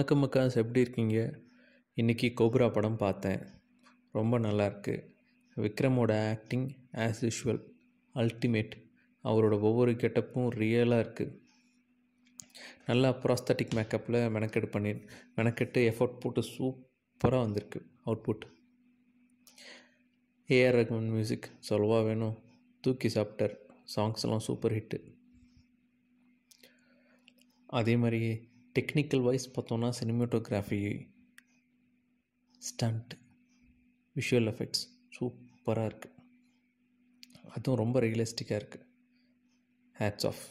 வணக்கம் அக்காஸ் எப்படி இருக்கீங்க இன்றைக்கி கோப்ரா படம் பார்த்தேன் ரொம்ப நல்லா இருக்கு விக்ரமோட ஆக்டிங் ஆஸ் யூஷுவல் அல்டிமேட் அவரோட ஒவ்வொரு கெட்டப்பும் ரியலாக இருக்குது நல்லா ப்ராஸ்தட்டிக் மேக்கப்பில் மெனக்கெட்டு பண்ணி மெனக்கெட்டு எஃபோர்ட் போட்டு சூப்பராக வந்திருக்கு அவுட்புட் ஏஆர் ரகுமன் மியூசிக் சொல்லவா வேணும் தூக்கி சாப்பிட்டார் சாங்ஸ் எல்லாம் சூப்பர் ஹிட்டு அதே மாதிரி டெக்னிக்கல் வைஸ் பார்த்தோன்னா சினிமாட்டோகிராஃபி ஸ்டண்ட் விஷுவல் எஃபெக்ட்ஸ் சூப்பராக இருக்குது அதுவும் ரொம்ப ரியலிஸ்டிக்காக இருக்குது ஹேட்ஸ் ஆஃப்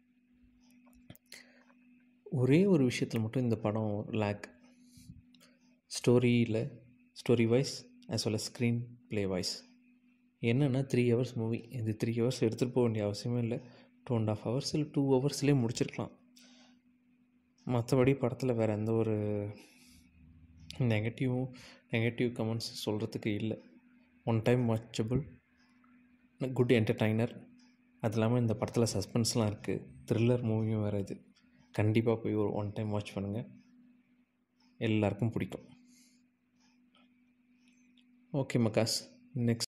ஒரே ஒரு விஷயத்தில் மட்டும் இந்த படம் லேக் ஸ்டோரியில் story wise as well screen play wise என்னென்னா த்ரீ ஹவர்ஸ் மூவி இது த்ரீ ஹவர்ஸ் எடுத்துகிட்டு போக வேண்டிய அவசியமே இல்லை டூ அண்ட் ஆஃப் ஹவர்ஸ் இல்லை டூ ஹவர்ஸ்லேயே முடிச்சிருக்கலாம் மற்றபடி படத்தில் வேறு எந்த ஒரு நெகட்டிவும் நெகட்டிவ் கமெண்ட்ஸ் சொல்கிறதுக்கு இல்லை one time watchable good entertainer அது இல்லாமல் இந்த படத்தில் சஸ்பென்ஸ்லாம் இருக்குது த்ரில்லர் மூவியும் வேறு இது கண்டிப்பாக போய் ஒரு ஒன் டைம் வாட்ச் பண்ணுங்கள் எல்லாருக்கும் பிடிக்கும் ஓகே மக்காஸ் நெக்ஸ்ட்